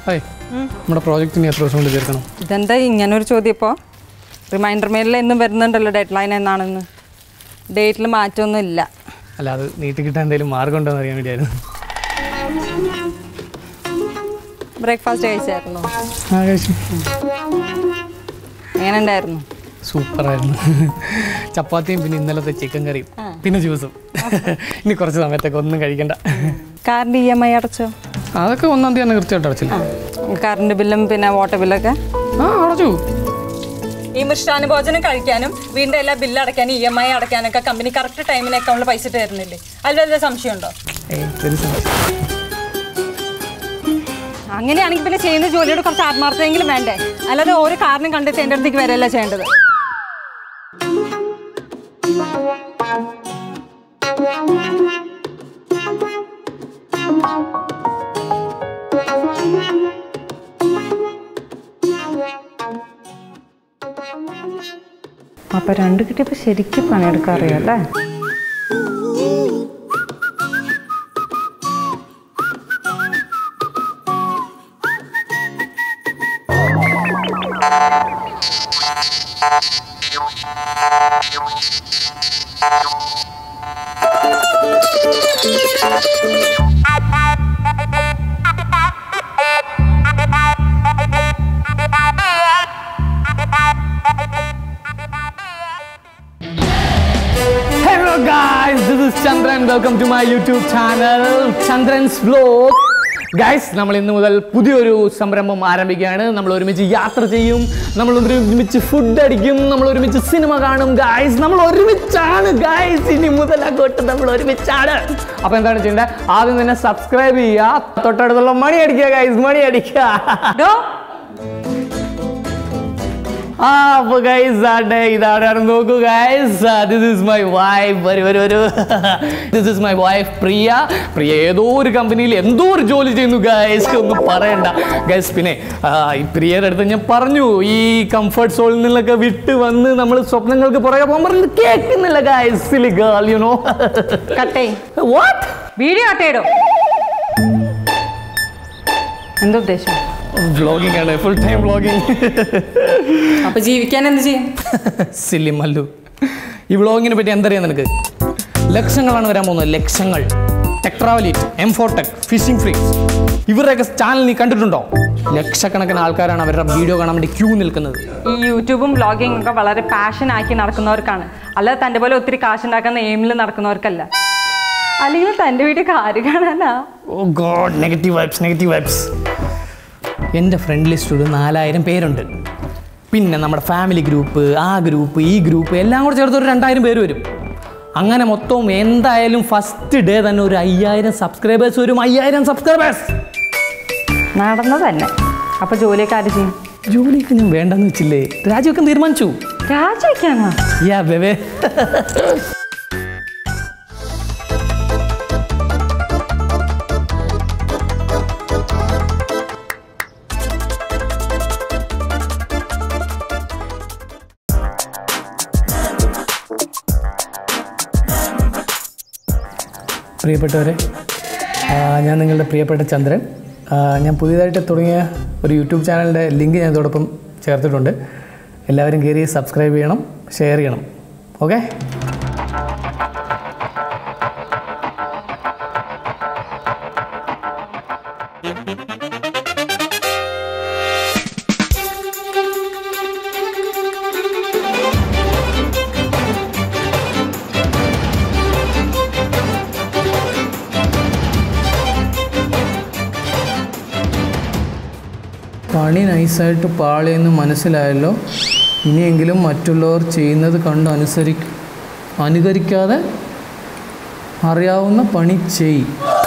Hi നമ്മുടെ പ്രോജക്റ്റിന് എത്ര ദിവസം കൊണ്ട് തീർക്കണം ഇതെന്താ ഇങ്ങനൊരു ചോദ്യം ഇപ്പോൾ റിമൈൻഡർ മെയിലിൽ എന്നും വരുന്നുണ്ടല്ലോ ഡെഡ് ലൈൻ എന്നാണെന്ന് ഡേറ്റിൽ മാറ്റമൊന്നും ഇല്ല അല്ല അത് നീട്ടി കിട്ടാൻ എന്തെങ്കിലും മാർഗം ഉണ്ടോ എന്ന് അറിയാൻ വേണ്ടിയായിരുന്നു ബ്രേക്ക്ഫാസ്റ്റ് കഴിച്ചായിരുന്നു ആ കഴിച്ചു എങ്ങനെ ഉണ്ടായിരുന്നു സൂപ്പറായിരുന്നു ചപ്പാത്തിയും പിന്നെ ഇന്നലത്തെ ചിക്കൻ കറിയും പിന്നെ ജ്യൂസും ഇനി കുറച്ച് സമയത്തൊക്കെ ഒന്നും കഴിക്കണ്ട കാറിൻ്റെ ഇ എം ഐ അടച്ചോ അതൊക്കെ ഒന്നാം തീയതി തന്നെ കൃത്യമായിട്ട് അടച്ചില്ല കറണ്ട് ബില്ലും പിന്നെ വാട്ടർ ബില്ലൊക്കെ ആ അടച്ചു ഈ മിഷ്ടാന ഭോജനം കഴിക്കാനും വീടിൻ്റെ എല്ലാ ബില്ല് അടയ്ക്കാനും ഇ എം ഐ അടയ്ക്കാനൊക്കെ കമ്പനി കറക്റ്റ് ടൈമിന് അക്കൗണ്ടിൽ പൈസ ഇട്ട് തരുന്നില്ലേ അതിൽ വല്ല സംശയമുണ്ടോ ഏയ് വെരി സിമ്പിൾ അങ്ങനെയാണെങ്കിൽ പിന്നെ ചെയ്യുന്ന ജോലിയോട് കുറച്ച് ആത്മാർത്ഥമെങ്കിലും വേണ്ടേ അല്ലാതെ ഓരോ കാരണം കണ്ടെത്തി എൻ്റെ അടുത്തേക്ക് വരല്ല ചെയ്യേണ്ടത് അപ്പൊ രണ്ട് കിട്ടിയപ്പോ ശരിക്കും പണിയെടുക്കാൻ അറിയാല്ലേ Hello guys, this is Chandran. Welcome to my YouTube channel, Chandran's Vlog. Guys നമ്മൾ ഇന്ന് മുതൽ പുതിയൊരു സംരംഭം ആരംഭിക്കുകയാണ് നമ്മൾ ഒരുമിച്ച് യാത്ര ചെയ്യും നമ്മൾ ഒരുമിച്ച് ഫുഡ് അടിക്കും നമ്മൾ ഒരുമിച്ച് സിനിമ കാണും ഗൈസ് നമ്മൾ ഒരുമിച്ചാണ് ഗൈസ് ഇനി മുതൽ അങ്ങോട്ട് നമ്മൾ ഒരുമിച്ചാണ് അപ്പൊ എന്താണ് ചെയ്യേണ്ടത് ആദ്യം തന്നെ സബ്സ്ക്രൈബ് ചെയ്യുക തൊട്ടടുത്തുള്ള മണി അടിക്കുക ഗൈസ് മണി അടിക്കുക ഡോ ആ അപ്പൊ ഗൈസ് ആട്ടെ ഇതാണ് നോക്കൂ guys this is my wife വരൂ വരൂ വരൂ this is my wife Priya Priya ഏതോ ഒരു കമ്പനിയിൽ എന്തോ ഒരു ജോലി ചെയ്യുന്നു ഗൈസ് ഒന്നും പറയണ്ട ഗൈസ് പിന്നെ ആ, ഈ പ്രിയയുടെ അടുത്ത് ഞാൻ പറഞ്ഞു ഈ കംഫർട്ട് സോണിൽ നിന്നൊക്കെ വിട്ട് വന്ന് നമ്മൾ സ്വപ്നങ്ങൾക്ക് പുറകെ പോകാൻ പറഞ്ഞു കേൾക്കുന്നില്ല guys silly girl you know കട്ടേ വാട്ട് വീഡിയോ കട്ടേടോ എന്താ ഉദ്ദേശം വ്ളോഗിംഗ് ആണ് ഫുൾ ടൈം വ്ളോഗിംഗ് അപ്പൊ ജീവിക്കാൻ എന്ത് ചെയ്യും സില്ലി മല്ലു ഈ വ്ളോഗിനെ പറ്റി എന്തറിയാം നിനക്ക് ലക്ഷങ്ങളാണ് വരാൻ പോകുന്നത് ലക്ഷങ്ങൾ Tech Travel Eat M four Tech Fishing Freaks ഇവരുടെയൊക്കെ ചാനൽ നീ കണ്ടിട്ടുണ്ടോ ലക്ഷക്കണക്കിന് ആൾക്കാരാണ് അവരുടെ വീഡിയോ കാണാൻ വേണ്ടി ക്യൂ നിൽക്കുന്നത് ഈ യൂട്യൂബും വ്ളോഗിംഗ് ഒക്കെ വളരെ പാഷൻ ആക്കി നടക്കുന്നവർക്കാണ് അല്ലാതെ തൻ്റെ പോലെ ഒത്തിരി കാശ് ഉണ്ടാക്കുന്ന എയിമിൽ നടക്കുന്നവർക്കല്ല അല്ലെങ്കിൽ തൻ്റെ വീട്ടിൽ കാര്യം കാണാനാ oh God negative vibes negative vibes എൻ്റെ ഫ്രണ്ട് ലിസ്റ്റ് ഒരു നാലായിരം പേരുണ്ട് പിന്നെ നമ്മുടെ ഫാമിലി ഗ്രൂപ്പ് ആ ഗ്രൂപ്പ് ഈ ഗ്രൂപ്പ് എല്ലാം കൂടെ ചേർത്ത് ഒരു രണ്ടായിരം പേര് വരും അങ്ങനെ മൊത്തം എന്തായാലും ഫസ്റ്റ് ഡേ തന്നെ ഒരു അയ്യായിരം സബ്സ്ക്രൈബേഴ്സ് വരും അയ്യായിരം സബ്സ്ക്രൈബേഴ്സ് നടന്നത് തന്നെ അപ്പൊ ജോലിയൊക്കെ ആര് ചെയ്യും ജോലിയൊക്കെ ഞാൻ വേണ്ടെന്ന് വെച്ചില്ലേ രാജിവെക്കാൻ തീരുമാനിച്ചു രാജിവെക്കാനോ യാ ബേബേ പ്രിയപ്പെട്ടവരെ ആ, ഞാൻ നിങ്ങളുടെ പ്രിയപ്പെട്ട ചന്ദ്രൻ ആ, ഞാൻ പുതിയതായിട്ട് തുടങ്ങിയ ഒരു യൂട്യൂബ് ചാനലിൻ്റെ ലിങ്ക് ഞാൻ ഇതോടൊപ്പം ചേർത്തിട്ടുണ്ട് എല്ലാവരും കയറി സബ്സ്ക്രൈബ് ചെയ്യണം ഷെയർ ചെയ്യണം ഓക്കെ പണി നൈസായിട്ട് പാളിയെന്ന് മനസ്സിലായല്ലോ ഇനിയെങ്കിലും മറ്റുള്ളവർ ചെയ്യുന്നത് കണ്ട് അനുസരി അനുകരിക്കാതെ അറിയാവുന്ന പണി ചെയ്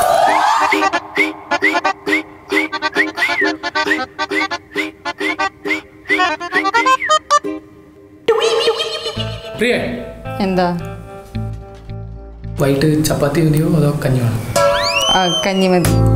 പ്രിയ എന്താ വൈകിട്ട് ചപ്പാത്തി മതിയോ അതോ കഞ്ഞി വേണം കഞ്ഞി മതി